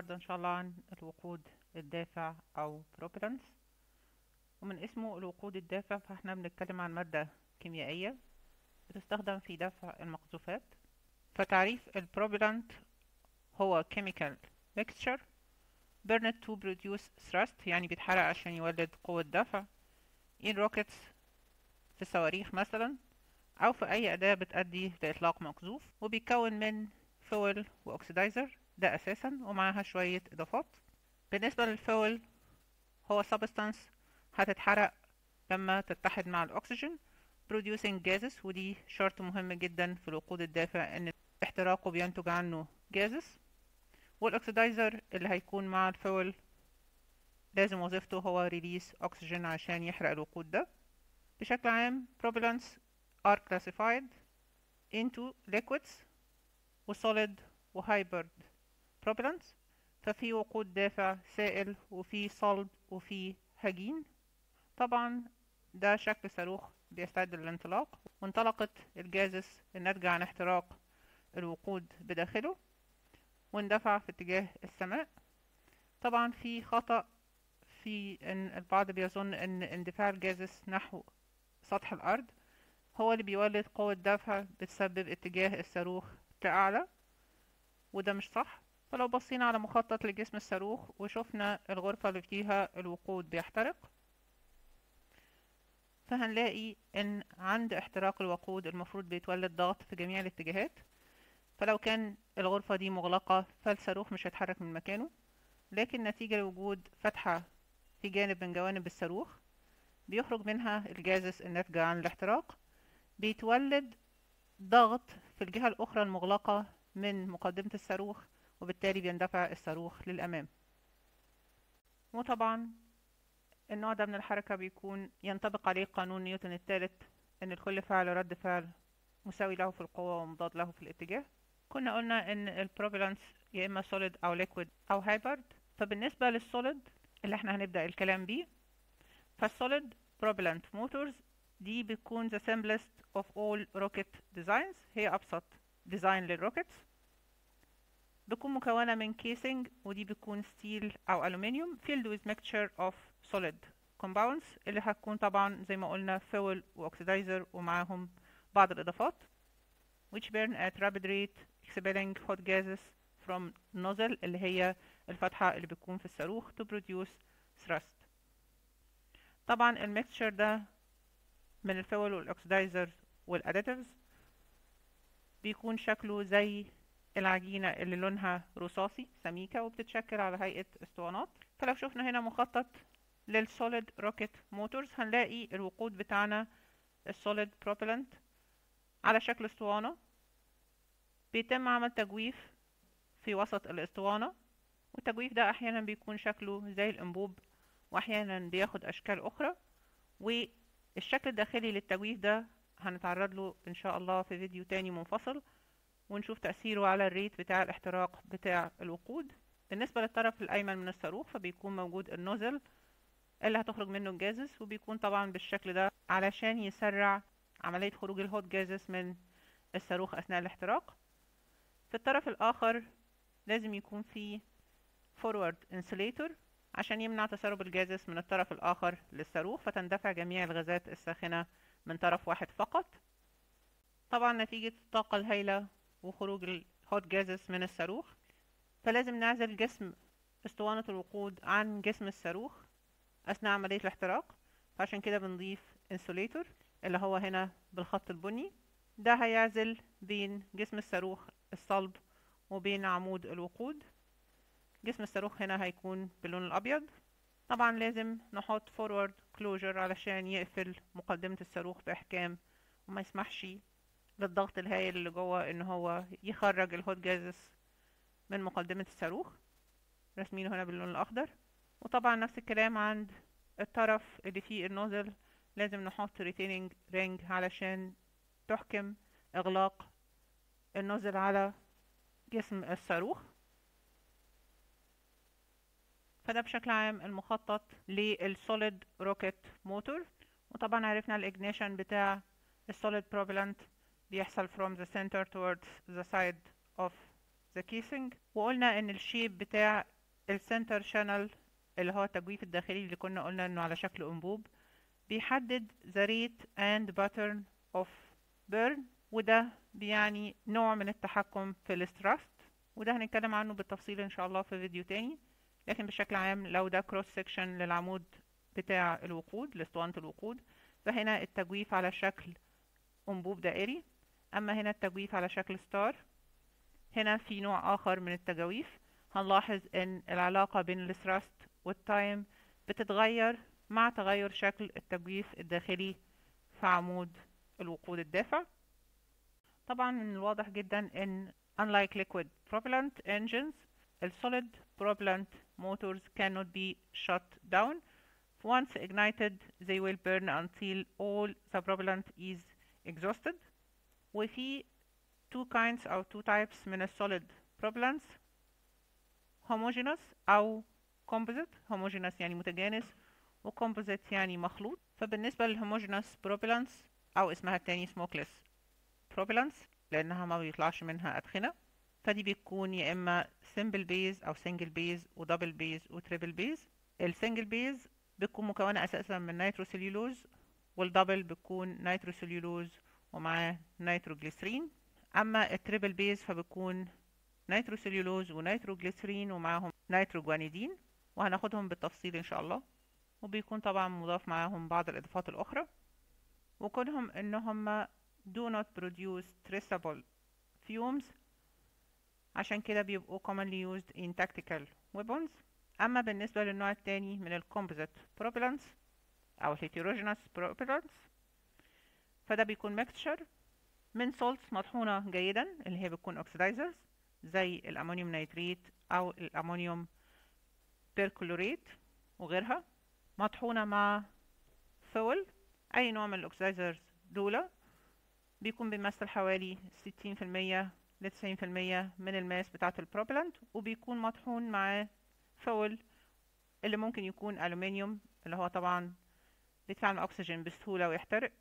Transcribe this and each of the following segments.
النهاردة إن شاء الله عن الوقود الدافع أو propellants ومن اسمه الوقود الدافع فاحنا بنتكلم عن مادة كيميائية بتستخدم في دفع المقذوفات فتعريف البروبيلانت هو chemical mixture burned to produce thrust يعني بيتحرق عشان يولد قوة دفع in rockets في الصواريخ مثلا أو في أي أداة بتأدي لإطلاق مقذوف وبيتكون من فويل وأكسدايزر ده أساسا ومعاها شوية إضافات بالنسبة للفويل هو substance هتتحرق لما تتحد مع الأكسجين producing gases ودي شرط مهم جدا في الوقود الدافع إن احتراقه بينتج عنه gases والأكسدايزر اللي هيكون مع الفويل لازم وظيفته هو ريليس أكسجين عشان يحرق الوقود ده بشكل عام propellants are classified into liquids و solid و hybrid propellants ففي وقود دافع سائل وفي صلب وفي هجين طبعا ده شكل صاروخ بيستعد للانطلاق وانطلقت الجازس الناتجة عن احتراق الوقود بداخله واندفع في اتجاه السماء طبعا في خطأ في ان البعض بيظن ان اندفاع الجازس نحو سطح الارض هو اللي بيولد قوة دفع بتسبب اتجاه الصاروخ لأعلى وده مش صح فلو بصينا على مخطط لجسم الصاروخ وشفنا الغرفة اللي فيها الوقود بيحترق فهنلاقي ان عند احتراق الوقود المفروض بيتولد ضغط في جميع الاتجاهات فلو كان الغرفة دي مغلقة فالصاروخ مش هيتحرك من مكانه لكن نتيجة لوجود فتحة في جانب من جوانب الصاروخ بيخرج منها الجازس الناتجة عن الاحتراق بيتولد ضغط في الجهة الأخرى المغلقة من مقدمة الصاروخ وبالتالي بيندفع الصاروخ للأمام وطبعا النوع ده من الحركة بيكون ينطبق عليه قانون نيوتن الثالث ان لكل فعل رد فعل مساوي له في القوة ومضاد له في الاتجاه كنا قلنا ان البروبيلانس يا اما solid او liquid او هايبرد فبالنسبة للسوليد اللي احنا هنبدأ الكلام بيه فالسوليد propellant motors دي بتكون the simplest of all rocket designs هي أبسط ديزاين للروكيتس بتكون مكونة من كيسنج ودي بتكون ستيل أو ألومنيوم filled with mixture of solid compounds اللي هتكون طبعا زي ما قلنا fuel وأكسدايزر ومعاهم بعض الإضافات which burn at rapid rate expelling hot gases from nozzle اللي هي الفتحة اللي بتكون في الصاروخ to produce thrust طبعا الميكستشر ده من الفول والأكسدايزر والأديتيفز بيكون شكله زي العجينة اللي لونها رصاصي سميكة وبتتشكل على هيئة اسطوانات فلو شفنا هنا مخطط للسوليد روكيت موتورز هنلاقي الوقود بتاعنا السوليد بروبيلنت على شكل اسطوانة بيتم عمل تجويف في وسط الاسطوانة والتجويف ده أحيانا بيكون شكله زي الأنبوب وأحيانا بياخد أشكال أخرى والشكل الداخلي للتجويف ده هنتعرض له إن شاء الله في فيديو تاني منفصل ونشوف تأثيره على الريت بتاع الاحتراق بتاع الوقود بالنسبة للطرف الأيمن من الصاروخ فبيكون موجود النوزل اللي هتخرج منه الجازس وبيكون طبعا بالشكل ده علشان يسرع عملية خروج الهوت جازس من الصاروخ أثناء الاحتراق في الطرف الآخر لازم يكون فيه فورورد انسوليتور عشان يمنع تسرب الجازس من الطرف الآخر للصاروخ فتندفع جميع الغازات الساخنة من طرف واحد فقط طبعا نتيجة الطاقة الهائلة وخروج الهوت جازس من الصاروخ فلازم نعزل جسم اسطوانة الوقود عن جسم الصاروخ أثناء عملية الاحتراق فعشان كده بنضيف انسوليتور اللي هو هنا بالخط البني ده هيعزل بين جسم الصاروخ الصلب وبين عمود الوقود جسم الصاروخ هنا هيكون باللون الأبيض طبعا لازم نحط فورورد كلوجر علشان يقفل مقدمة الصاروخ بإحكام وما يسمحش للضغط الهائل اللي جوه ان هو يخرج الهوت جازس من مقدمة الصاروخ رسمينه هنا باللون الأخضر وطبعا نفس الكلام عند الطرف اللي فيه النوزل لازم نحط ريتيننج رينج علشان تحكم إغلاق النوزل على جسم الصاروخ فده بشكل عام المخطط للسوليد روكيت موتور وطبعا عرفنا الاجنيشن بتاع السوليد propellant بيحصل from the center towards the side of the casing وقلنا ان الشيب بتاع السنتر شانل اللي هو التجويف الداخلي اللي كنا قلنا انه على شكل انبوب بيحدد the rate and pattern of burn وده بيعني نوع من التحكم في الاستراست وده هنتكلم عنه بالتفصيل ان شاء الله في فيديو تاني لكن بشكل عام لو ده كروس سيكشن للعمود بتاع الوقود لاسطوانة الوقود فهنا التجويف على شكل انبوب دائري اما هنا التجويف على شكل ستار هنا في نوع اخر من التجاويف هنلاحظ ان العلاقة بين الثراست والتايم بتتغير مع تغير شكل التجويف الداخلي في عمود الوقود الدافع طبعا من الواضح جدا ان unlike liquid propellant engines solid propellant motors cannot be shut down once ignited they will burn until all the propellant is exhausted وفي two kinds أو two types من solid propellants homogeneous أو composite homogeneous يعني متجانس وcomposite يعني مخلوط فبالنسبة للهوموجينوس propellants أو اسمها التاني smokeless propellants لأنها ما بيطلعش منها أدخنة فدي بتكون يا إما simple base أو single base و double base و triple base السنجل بيز بتكون مكونة أساسا من نيتروسيلولوز والدبل بتكون نيتروسيلولوز ومعاه نيتروجليسرين أما التريبل بيز فبتكون نيتروسيلولوز ونيتروجليسرين ومعاهم نيتروجوانيدين وهناخدهم بالتفصيل إن شاء الله وبيكون طبعا مضاف معاهم بعض الإضافات الأخرى وكونهم إن هما do not produce traceable fumes عشان كده بيبقوا commonly used in tactical weapons أما بالنسبة للنوع التاني من ال composite propellants أو heterogeneous propellants فده بيكون mixture من salts مطحونة جيدا اللي هي بتكون oxidizers زي الأمونيوم نيتريت أو الأمونيوم بيركلوريت وغيرها مطحونة مع فول أي نوع من الأكسدايزرز دول بيكون بيمثل حوالي ستين في المية لتسعين في المية من الماس بتاعة البروبلانت وبيكون مطحون مع فول اللي ممكن يكون ألومنيوم اللي هو طبعا بيتفاعل مع أكسجين بسهولة ويحترق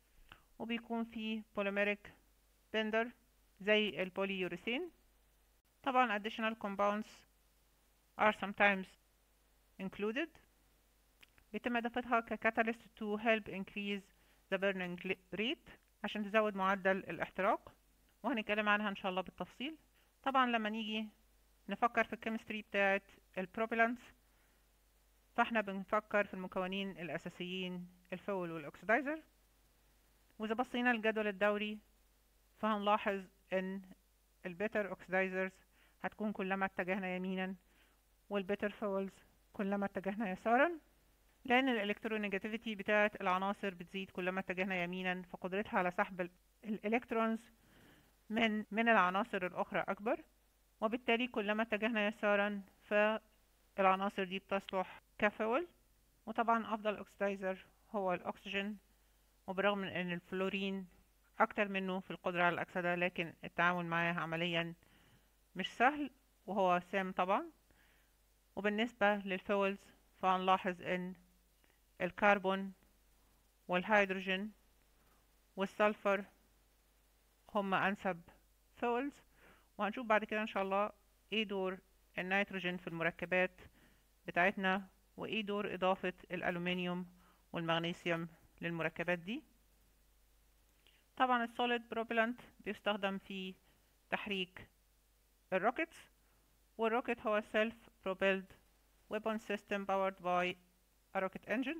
وبيكون فيه بوليميريك بندر زي البوليوريثين طبعا additional compounds are sometimes included بيتم إضافتها ككاتاليست to help increase the burning rate عشان تزود معدل الاحتراق وهنتكلم عنها إن شاء الله بالتفصيل طبعا لما نيجي نفكر في الكيمستري بتاعت البروبيلانس فاحنا بنفكر في المكونين الأساسيين الفول والأكسدايزر وإذا بصينا الجدول الدوري فهنلاحظ إن البيتر أوكسدايزرز هتكون كلما اتجهنا يمينا والبيتر فولز كلما اتجهنا يسارا لأن الإلكترونيجاتيفيتي بتاعة العناصر بتزيد كلما اتجهنا يمينا فقدرتها على سحب الإلكترونز من من العناصر الأخرى أكبر وبالتالي كلما اتجهنا يسارا فالعناصر دي بتصلح كفول وطبعا أفضل أكسدايزر هو الأكسجين وبرغم من أن الفلورين أكتر منه في القدرة على الأكسدة لكن التعامل معاه عمليا مش سهل وهو سام طبعا وبالنسبة للفولز فهنلاحظ أن الكربون والهيدروجين والسلفر هم أنسب فولز وهنشوف بعد كده إن شاء الله إيه دور النيتروجين في المركبات بتاعتنا وإيه دور إضافة الألومنيوم والمغنيسيوم للمركبات دي طبعا السوليد بروبيلانت بيستخدم في تحريك الروكيتس والروكيت هو self propelled weapon system powered by a rocket engine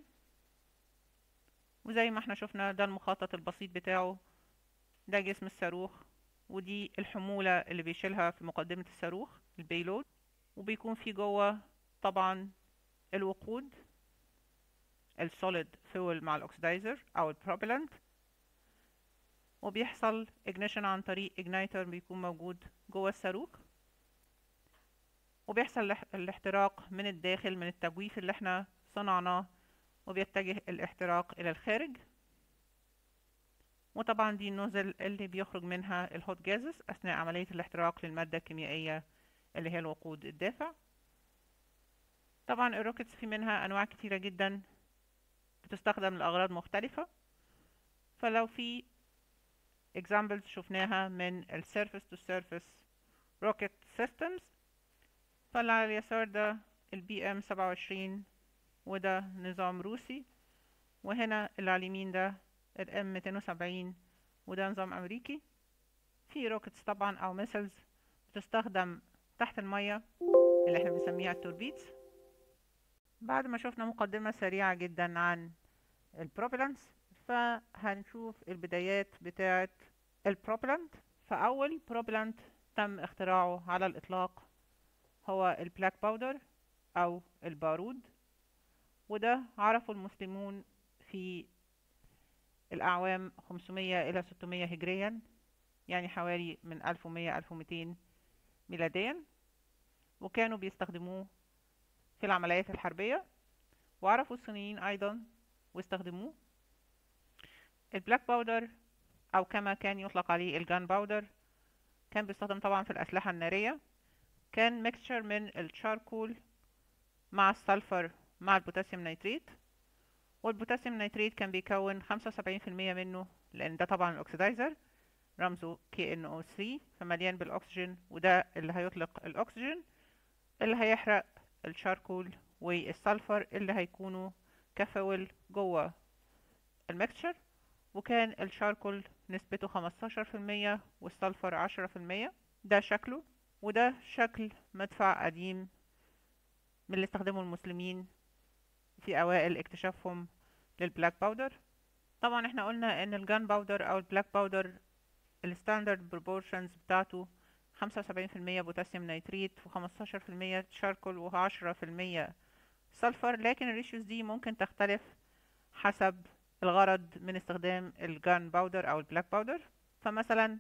وزي ما احنا شفنا ده المخطط البسيط بتاعه ده جسم الصاروخ ودي الحمولة اللي بيشيلها في مقدمة الصاروخ البيلود وبيكون في جوه طبعا الوقود السوليد فيول مع الاكسدايزر او البروبيلانت وبيحصل ignition عن طريق igniter بيكون موجود جوه الصاروخ وبيحصل الاحتراق من الداخل من التجويف اللي احنا صنعناه وبيتجه الاحتراق الى الخارج وطبعا دي النوزل اللي بيخرج منها الهوت جازز اثناء عملية الاحتراق للمادة الكيميائية اللي هي الوقود الدافع طبعا الروكيتس في منها انواع كتيرة جدا بتستخدم لأغراض مختلفة فلو في examples شفناها من ال surface to surface روكيت سيستمز فاللي على اليسار ده البي ام سبعة وعشرين وده نظام روسي وهنا اللي على اليمين ده الام ميتين وسبعين وده نظام امريكي في روكيتس طبعا او ميسلز بتستخدم تحت المية اللي احنا بنسميها التوربيتس بعد ما شفنا مقدمة سريعة جدا عن البروبلانس فهنشوف البدايات بتاعة البروبلانت فأول بروبلانت تم اختراعه على الإطلاق هو البلاك باودر أو البارود وده عرفه المسلمون في الأعوام 500 إلى 600 هجريا يعني حوالي من 1100 1200 ميلاديا وكانوا بيستخدموه في العمليات الحربية وعرفوا الصينيين أيضا واستخدموه البلاك باودر أو كما كان يطلق عليه الجان باودر كان بيستخدم طبعا في الأسلحة النارية كان ميكستشر من الشاركول مع السلفر مع البوتاسيوم نيتريت والبوتاسيوم نيتريت كان بيكون خمسة وسبعين في المية منه لأن ده طبعا الأكسدايزر رمزه KNO3 فمليان بالأكسجين وده اللي هيطلق الأكسجين اللي هيحرق الشاركول والسلفر اللي هيكونوا كفول جوه الميكستشر وكان الشاركول نسبته خمستاشر في المية والسلفر عشرة في المية ده شكله وده شكل مدفع قديم من اللي استخدمه المسلمين في أوائل اكتشافهم للبلاك باودر طبعا احنا قلنا ان الجان باودر او البلاك باودر الستاندرد بروبورشنز بتاعته خمسة وسبعين في المية بوتاسيوم نيتريت وخمستاشر في المية شاركول وعشرة في المية سلفر لكن الريشيوز دي ممكن تختلف حسب الغرض من استخدام الجان باودر او البلاك باودر فمثلا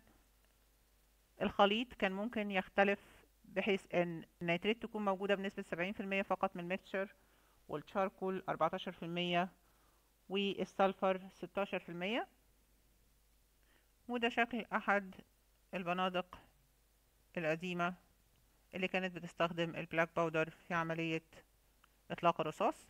الخليط كان ممكن يختلف بحيث ان النيتريت تكون موجودة بنسبة سبعين في المية فقط من الميكتشر والشاركول أربعتاشر في المية والسلفر ستاشر في المية وده شكل أحد البنادق القديمة اللي كانت بتستخدم البلاك باودر في عملية إطلاق الرصاص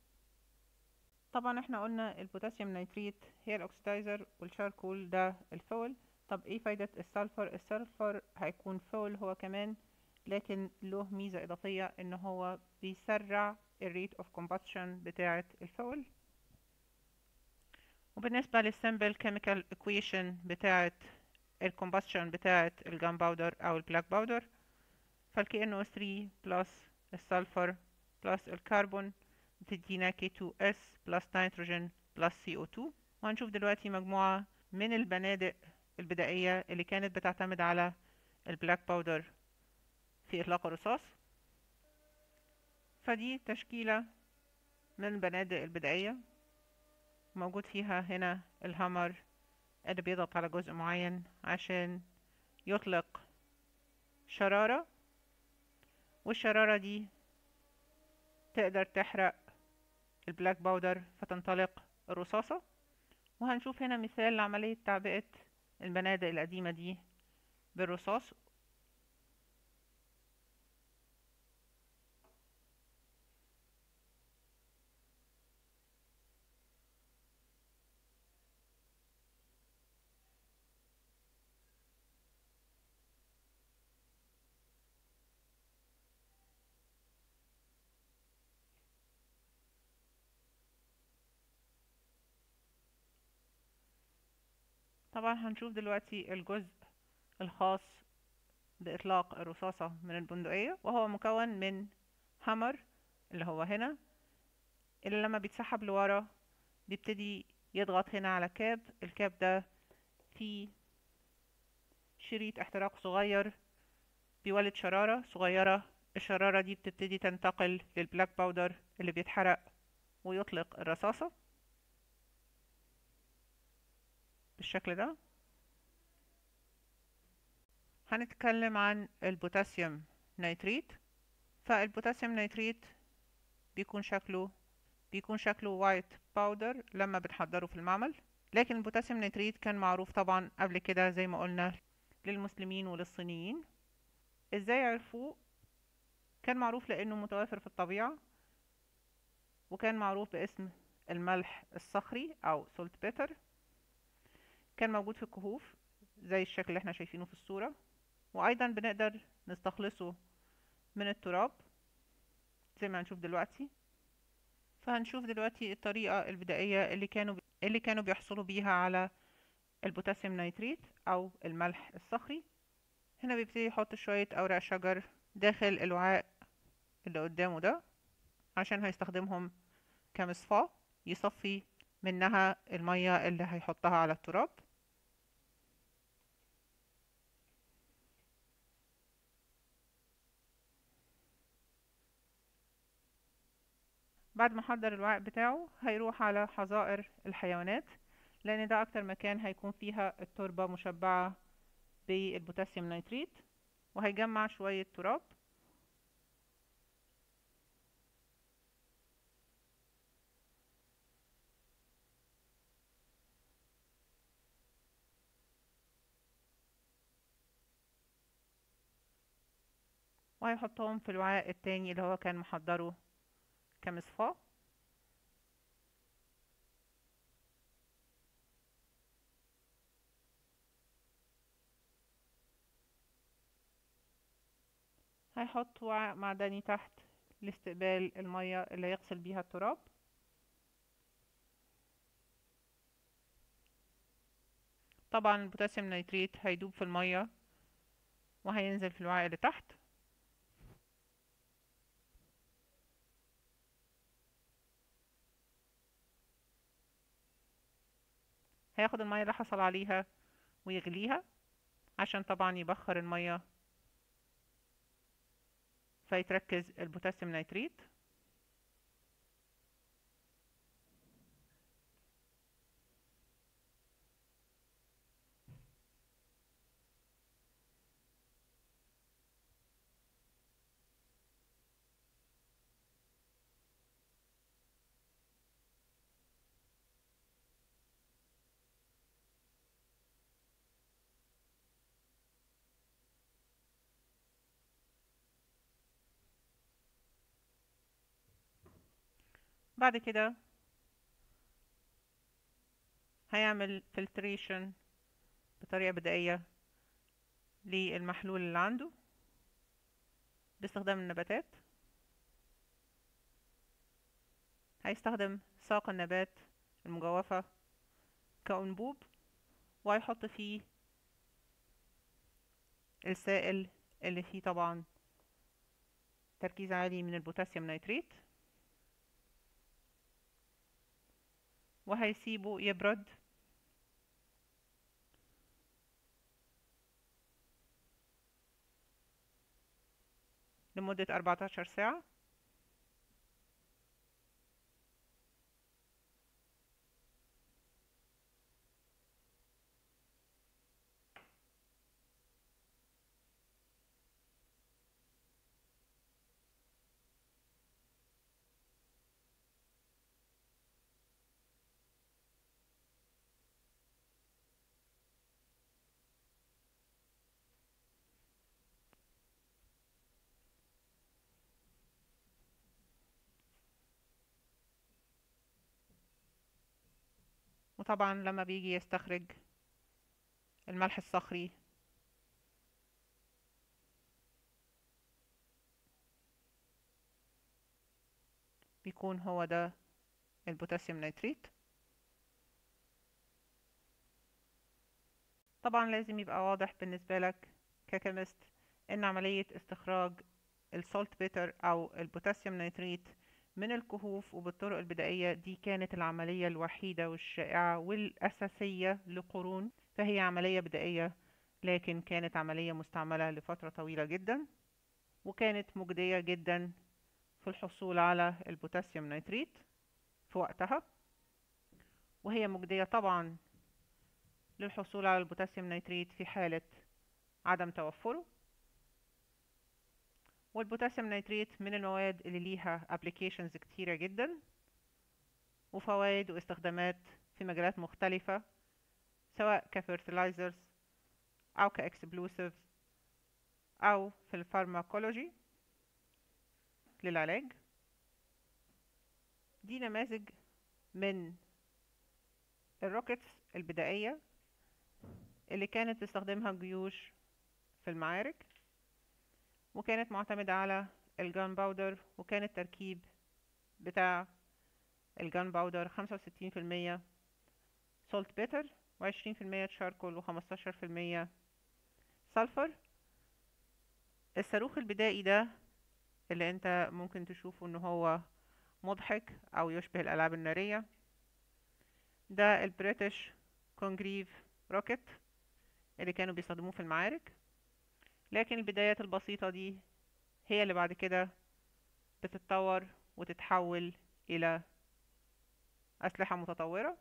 طبعا احنا قلنا البوتاسيوم نيتريت هي الأكسدايزر والشاركول ده الفول طب ايه فايدة السلفر السلفر هيكون فول هو كمان لكن له ميزة إضافية إن هو بيسرع الريت اوف كومبشن بتاعة الفول وبالنسبة للسمبل كيميكال equation بتاعة الكومبشن بتاعة الجان باودر أو البلاك باودر فالكي ان 3 بلس السلفر بلس الكربون بتدينا K2S بلس نيتروجين بلس CO2 وهنشوف دلوقتي مجموعة من البنادق البدائية اللي كانت بتعتمد على البلاك باودر في إطلاق الرصاص فدي تشكيلة من البنادق البدائية موجود فيها هنا الهامر اللي بيضغط على جزء معين عشان يطلق شرارة والشرارة دي تقدر تحرق البلاك باودر فتنطلق الرصاصة وهنشوف هنا مثال لعملية تعبئة البنادق القديمة دي بالرصاص طبعا هنشوف دلوقتي الجزء الخاص بإطلاق الرصاصة من البندقية وهو مكون من هامر اللي هو هنا اللي لما بيتسحب لورا بيبتدي يضغط هنا على كاب الكاب ده فيه شريط احتراق صغير بيولد شرارة صغيرة الشرارة دي بتبتدي تنتقل للبلاك باودر اللي بيتحرق ويطلق الرصاصة بالشكل ده هنتكلم عن البوتاسيوم نيتريت فالبوتاسيوم نيتريت بيكون شكله بيكون شكله وايت باودر لما بنحضره في المعمل لكن البوتاسيوم نيتريت كان معروف طبعا قبل كده زي ما قلنا للمسلمين وللصينيين ازاي عرفوه كان معروف لانه متوافر في الطبيعة وكان معروف باسم الملح الصخري او سولت بيتر كان موجود في الكهوف زي الشكل اللي احنا شايفينه في الصورة وايضا بنقدر نستخلصه من التراب زي ما هنشوف دلوقتي فهنشوف دلوقتي الطريقة البدائية اللي كانوا اللي كانوا بيحصلوا بيها على البوتاسيوم نيتريت أو الملح الصخري هنا بيبتدي يحط شوية أوراق شجر داخل الوعاء اللي قدامه ده عشان هيستخدمهم كمصفاة يصفي منها المية اللي هيحطها على التراب بعد ما حضر الوعاء بتاعه هيروح على حظائر الحيوانات لان ده اكتر مكان هيكون فيها التربة مشبعة بالبوتاسيوم نيتريت وهيجمع شوية تراب وهيحطهم في الوعاء التاني اللي هو كان محضره كمصفاة هيحط وعاء معدني تحت لاستقبال المية اللي هيغسل بيها التراب طبعا البوتاسيوم نيتريت هيدوب في المية وهينزل في الوعاء اللي تحت هياخد المية اللي حصل عليها ويغليها عشان طبعا يبخر المية فيتركز البوتاسيوم نيتريت بعد كده هيعمل فلتريشن بطريقة بدائية للمحلول اللي عنده باستخدام النباتات هيستخدم ساق النبات المجوفة كأنبوب وهيحط فيه السائل اللي فيه طبعا تركيز عالي من البوتاسيوم نيتريت وهيسيبه يبرد لمدة 14 ساعة وطبعا لما بيجي يستخرج الملح الصخري بيكون هو ده البوتاسيوم نيتريت طبعا لازم يبقى واضح بالنسبة لك ككيمست ان عملية استخراج السولت بيتر او البوتاسيوم نيتريت من الكهوف وبالطرق البدائية دي كانت العملية الوحيدة والشائعة والأساسية لقرون فهي عملية بدائية لكن كانت عملية مستعملة لفترة طويلة جدا وكانت مجدية جدا في الحصول على البوتاسيوم نيتريت في وقتها وهي مجدية طبعا للحصول على البوتاسيوم نيتريت في حالة عدم توفره والبوتاسيوم نيتريت من المواد اللي ليها applications كتيرة جدا وفوائد واستخدامات في مجالات مختلفة سواء كفيرتلايزرز أو كإكسبلوسيفز أو في الفارماكولوجي للعلاج دي نماذج من الروكيتس البدائية اللي كانت تستخدمها الجيوش في المعارك وكانت معتمدة على الجان باودر وكان التركيب بتاع الجان باودر خمسة وستين في المية سولت بيتر وعشرين في المية تشاركول وخمستاشر في المية سلفر الصاروخ البدائي ده اللي انت ممكن تشوفه ان هو مضحك او يشبه الالعاب النارية ده البريتش كونجريف روكيت اللي كانوا بيستخدموه في المعارك لكن البدايات البسيطة دي هي اللي بعد كده بتتطور وتتحول إلى أسلحة متطورة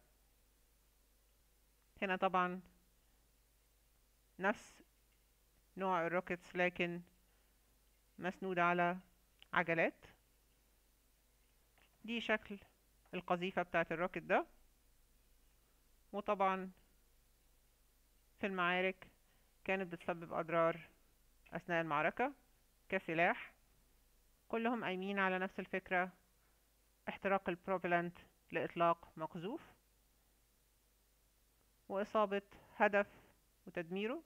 هنا طبعا نفس نوع الروكيتس لكن مسنودة على عجلات دي شكل القذيفة بتاعة الروكت ده وطبعا في المعارك كانت بتسبب أضرار أثناء المعركة كسلاح كلهم قايمين على نفس الفكرة احتراق البروبلنت لإطلاق مقذوف وإصابة هدف وتدميره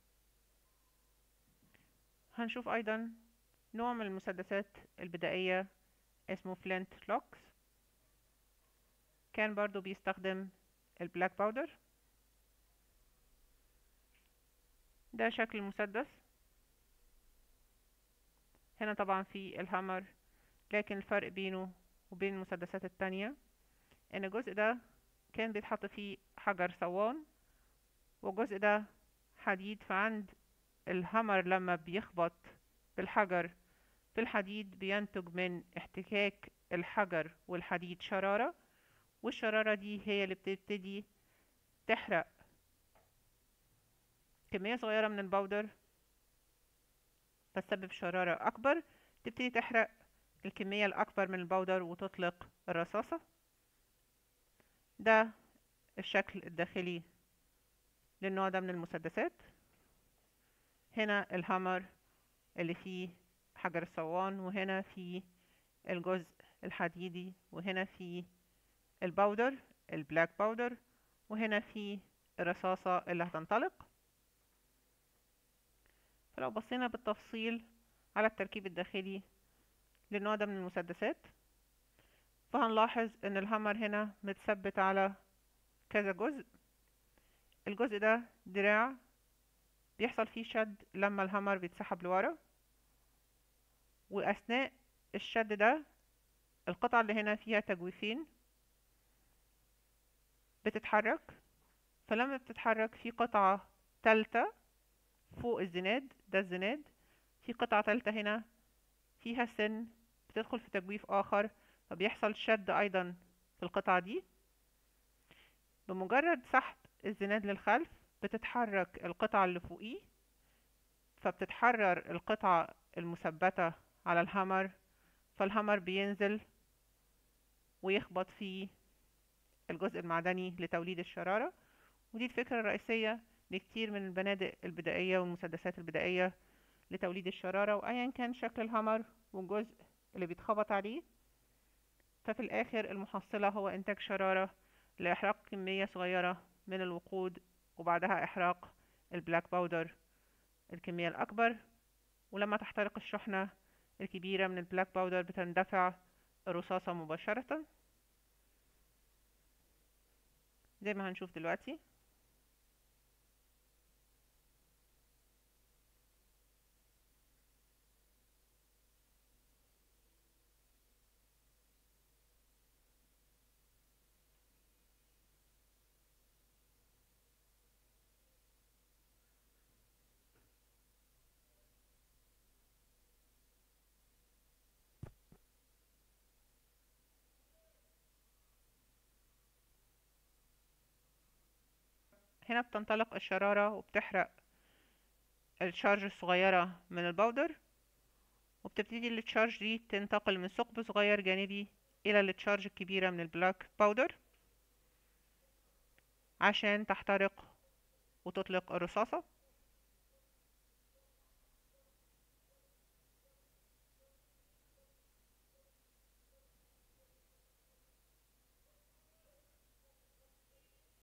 هنشوف أيضا نوع من المسدسات البدائية اسمه فلنت لوكس كان برضو بيستخدم البلاك باودر ده شكل المسدس هنا طبعا في الهامر لكن الفرق بينه وبين المسدسات التانية ان الجزء ده كان بيتحط فيه حجر صوان والجزء ده حديد فعند الهامر لما بيخبط بالحجر في الحديد بينتج من احتكاك الحجر والحديد شرارة والشرارة دي هي اللي بتبتدي تحرق كمية صغيرة من البودر فتسبب شرارة أكبر تبتدي تحرق الكمية الأكبر من البودر وتطلق الرصاصة ده الشكل الداخلي للنوع ده من المسدسات هنا الهامر اللي فيه حجر الصوان وهنا في الجزء الحديدي وهنا في الباودر البلاك باودر وهنا في الرصاصة اللي هتنطلق فلو بصينا بالتفصيل على التركيب الداخلي للنوع ده من المسدسات فهنلاحظ ان الهامر هنا متثبت على كذا جزء الجزء ده دراع بيحصل فيه شد لما الهامر بيتسحب لورا واثناء الشد ده القطعة اللي هنا فيها تجويفين بتتحرك فلما بتتحرك في قطعة تالتة فوق الزناد ده الزناد في قطعة تالتة هنا فيها سن بتدخل في تجويف آخر فبيحصل شد أيضا في القطعة دي بمجرد سحب الزناد للخلف بتتحرك القطعة اللي فوقيه فبتتحرر القطعة المثبتة على الهامر فالهامر بينزل ويخبط في الجزء المعدني لتوليد الشرارة ودي الفكرة الرئيسية لكتير من البنادق البدائية والمسدسات البدائية لتوليد الشرارة وأيا كان شكل الهامر والجزء اللي بيتخبط عليه ففي الآخر المحصلة هو إنتاج شرارة لإحراق كمية صغيرة من الوقود وبعدها إحراق البلاك باودر الكمية الأكبر ولما تحترق الشحنة الكبيرة من البلاك باودر بتندفع الرصاصة مباشرة زي ما هنشوف دلوقتي هنا بتنطلق الشرارة وبتحرق الشارج الصغيرة من الباودر وبتبتدي التشارج دي تنتقل من ثقب صغير جانبي إلى التشارج الكبيرة من البلاك باودر عشان تحترق وتطلق الرصاصة